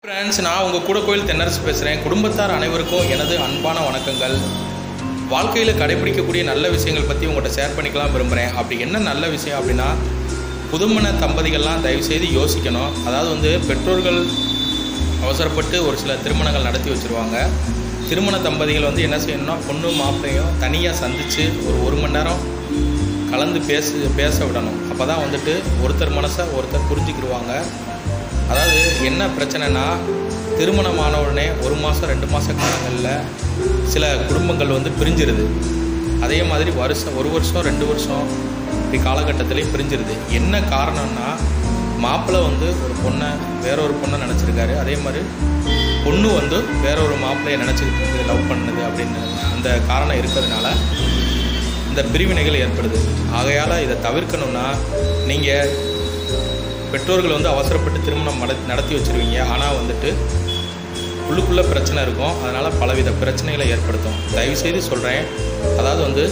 friends நான் உங்கள் கூட கோயில் தென்னரசு பேசுகிறேன் குடும்பத்தார் அனைவருக்கும் எனது அன்பான வணக்கங்கள் வாழ்க்கையில் கடைபிடிக்கக்கூடிய நல்ல விஷயங்கள் பற்றி உங்கள்கிட்ட ஷேர் பண்ணிக்கலாம் விரும்புகிறேன் அப்படி என்ன நல்ல விஷயம் அப்படின்னா புதுமண தம்பதிகள்லாம் தயவுசெய்து யோசிக்கணும் அதாவது வந்து பெற்றோர்கள் அவசரப்பட்டு ஒரு சில திருமணங்கள் நடத்தி வச்சுருவாங்க திருமண தம்பதிகள் வந்து என்ன செய்யணும்னா பொண்ணு மாப்பிள்ளையும் தனியாக சந்தித்து ஒரு ஒரு மணி நேரம் கலந்து பேச பேச விடணும் அப்போ தான் வந்துட்டு ஒருத்தர் மனசை ஒருத்தர் புரிஞ்சுக்கிடுவாங்க அதாவது என்ன பிரச்சனைனா திருமணமான உடனே ஒரு மாதம் ரெண்டு மாத காலங்களில் சில குடும்பங்கள் வந்து பிரிஞ்சிருது அதே மாதிரி வருஷம் ஒரு வருஷம் ரெண்டு வருஷம் இப்படி காலகட்டத்திலையும் பிரிஞ்சிருது என்ன காரணம்னா மாப்பிள்ளை வந்து ஒரு பொண்ணை வேற ஒரு பொண்ணை நினச்சிருக்காரு அதே மாதிரி பொண்ணு வந்து வேற ஒரு மாப்பிள்ளையை நினச்சிக்கிட்டு இருக்கு லவ் பண்ணுது அப்படின்னு அந்த காரணம் இருக்கிறதுனால இந்த பிரிவினைகள் ஏற்படுது ஆகையால் இதை தவிர்க்கணும்னா நீங்கள் பெற்றோர்கள் வந்து அவசரப்பட்டு திருமணம் நட நடத்தி வச்சுருவீங்க ஆனால் வந்துட்டு உள்ளுக்குள்ளே பிரச்சனை இருக்கும் அதனால் பலவித பிரச்சனைகளை ஏற்படுத்தும் தயவுசெய்து சொல்கிறேன் அதாவது வந்து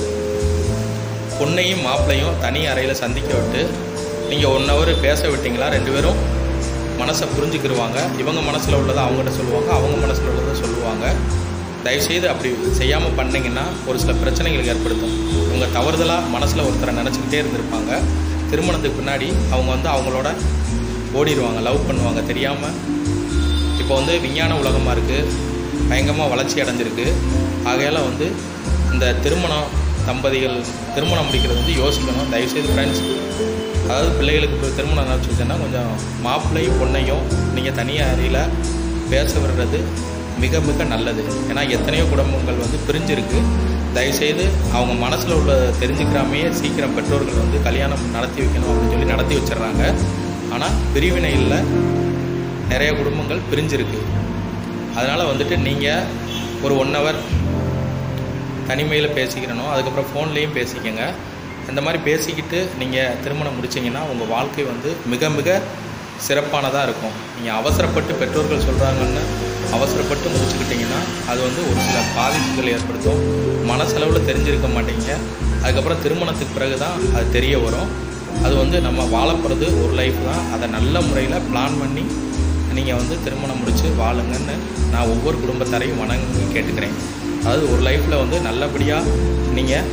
பொண்ணையும் மாப்பிள்ளையும் தனி அறையில் சந்திக்க விட்டு நீங்கள் ஒன் ஹவர் பேச விட்டீங்களா ரெண்டு பேரும் மனசை புரிஞ்சுக்கிடுவாங்க இவங்க மனசில் உள்ளதை அவங்ககிட்ட சொல்லுவாங்க அவங்க மனசில் உள்ளதை சொல்லுவாங்க தயவுசெய்து அப்படி செய்யாமல் பண்ணீங்கன்னா ஒரு சில பிரச்சனைகள் ஏற்படுத்தும் இவங்க தவறுதலாக மனசில் ஒருத்தரை நினச்சிக்கிட்டே இருந்திருப்பாங்க திருமணத்துக்கு பின்னாடி அவங்க வந்து அவங்களோட ஓடிடுவாங்க லவ் பண்ணுவாங்க தெரியாமல் இப்போ வந்து விஞ்ஞான உலகமாக இருக்குது பயங்கரமாக வளர்ச்சி அடைஞ்சிருக்கு ஆகையால் வந்து இந்த திருமணம் தம்பதிகள் திருமணம் முடிக்கிறது வந்து யோசிக்கணும் தயவுசெய்து ஃப்ரெண்ட்ஸ் அதாவது பிள்ளைகளுக்கு இப்போ திருமணம் நடத்தி வச்சோன்னா கொஞ்சம் மாப்பிள்ளையும் பொண்ணையும் நீங்கள் தனியாக அறையில் பேச விடுறது மிக மிக நல்லது ஏன்னா எத்தனையோ குடும்பங்கள் வந்து பிரிஞ்சிருக்கு தயவுசெய்து அவங்க மனசில் உள்ள தெரிஞ்சுக்கிறாமையே சீக்கிரம் பெற்றோர்கள் வந்து கல்யாணம் நடத்தி வைக்கணும் அப்படின்னு சொல்லி நடத்தி வச்சிடுறாங்க ஆனால் பிரிவினையில் நிறைய குடும்பங்கள் பிரிஞ்சிருக்கு அதனால் வந்துட்டு நீங்கள் ஒரு ஒன் ஹவர் தனிமையில் பேசிக்கிறணும் அதுக்கப்புறம் ஃபோன்லேயும் பேசிக்கங்க இந்த மாதிரி பேசிக்கிட்டு நீங்கள் திருமணம் முடிச்சிங்கன்னா உங்கள் வாழ்க்கை வந்து மிக மிக சிறப்பானதாக இருக்கும் நீங்கள் அவசரப்பட்டு பெற்றோர்கள் சொல்கிறாங்கன்னு அவசரப்பட்டு முடிச்சுக்கிட்டிங்கன்னா அது வந்து ஒரு சில பாதிப்புகள் ஏற்படுத்தும் மனசளவில் தெரிஞ்சிருக்க மாட்டீங்க அதுக்கப்புறம் திருமணத்துக்கு பிறகு தான் அது தெரிய வரும் அது வந்து நம்ம வாழப்போகிறது ஒரு லைஃப் தான் அதை நல்ல முறையில் பிளான் பண்ணி நீங்கள் வந்து திருமணம் முடித்து வாழுங்கன்னு நான் ஒவ்வொரு குடும்பத்தாரையும் வணங்கி கேட்டுக்கிறேன் அதாவது ஒரு லைஃப்பில் வந்து நல்லபடியாக நீங்கள்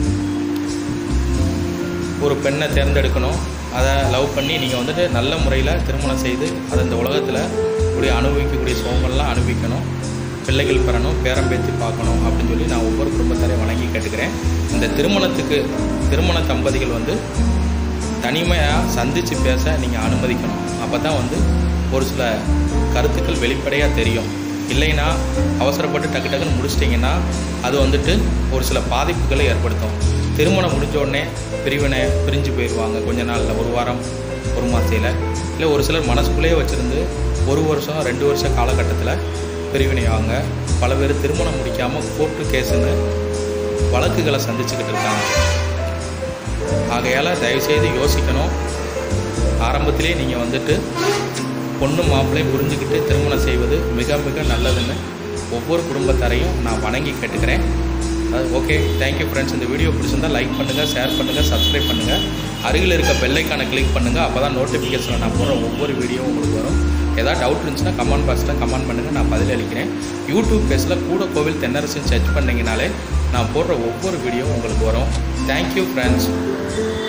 ஒரு பெண்ணை தேர்ந்தெடுக்கணும் அதை லவ் பண்ணி நீங்கள் வந்துட்டு நல்ல முறையில் திருமணம் செய்து அதை இந்த உலகத்தில் கூடிய அனுபவிக்கக்கூடிய சுகங்கள்லாம் அனுபவிக்கணும் பிள்ளைகள் பெறணும் பேரம் பேத்தி பார்க்கணும் அப்படின்னு சொல்லி நான் ஒவ்வொரு குடும்பத்தாரையும் வணங்கி கேட்டுக்கிறேன் இந்த திருமணத்துக்கு திருமண தம்பதிகள் வந்து தனிமையாக சந்தித்து பேச நீங்கள் அனுமதிக்கணும் அப்போ தான் வந்து ஒரு சில கருத்துக்கள் வெளிப்படையாக தெரியும் இல்லைன்னா அவசரப்பட்டு டக்கு டக்குன்னு முடிச்சிட்டிங்கன்னா அது வந்துட்டு ஒரு சில பாதிப்புகளை ஏற்படுத்தும் திருமணம் முடிஞ்ச உடனே பிரிவினை பிரிஞ்சு போயிடுவாங்க கொஞ்ச நாளில் ஒரு வாரம் ஒரு மாதத்தில் இல்லை ஒரு சிலர் மனசுக்குள்ளேயே வச்சுருந்து ஒரு வருஷம் ரெண்டு வருஷ காலகட்டத்தில் பிரிவினை ஆவாங்க பல பேர் திருமணம் முடிக்காமல் கோர்ட்டு கேஸுன்னு வழக்குகளை சந்திச்சுக்கிட்டு இருக்காங்க ஆகையால் தயவுசெய்து யோசிக்கணும் ஆரம்பத்திலே நீங்கள் வந்துட்டு பொண்ணு மாப்பிள்ளையும் புரிஞ்சுக்கிட்டு திருமணம் செய்வது மிக மிக நல்லதுன்னு ஒவ்வொரு குடும்பத்தாரையும் நான் வணங்கி கேட்டுக்கிறேன் அது ஓகே தேங்க்யூ ஃப்ரெண்ட்ஸ் இந்த வீடியோ பிடிச்சிருந்தா லைக் பண்ணுங்கள் ஷேர் பண்ணுங்கள் சப்ஸ்கிரைப் பண்ணுங்கள் அருகில் இருக்க பெல்லைக்கான கிளிக் பண்ணுங்கள் அப்போ தான் நோட்டிஃபிகேஷனில் நான் போடுற ஒவ்வொரு வீடியோவும் உங்களுக்கு வரும் ஏதாவது டவுட் இருந்துச்சுன்னா கமெண்ட் பாக்ஸில் கமெண்ட் பண்ணுங்கள் நான் பதில் அளிக்கிறேன் யூடியூப் பேஜில் கூட கோவில் தென்னரசுன்னு சர்ச் பண்ணிங்கனாலே நான் போடுற ஒவ்வொரு வீடியோவும் உங்களுக்கு வரும் தேங்க்யூ ஃப்ரெண்ட்ஸ்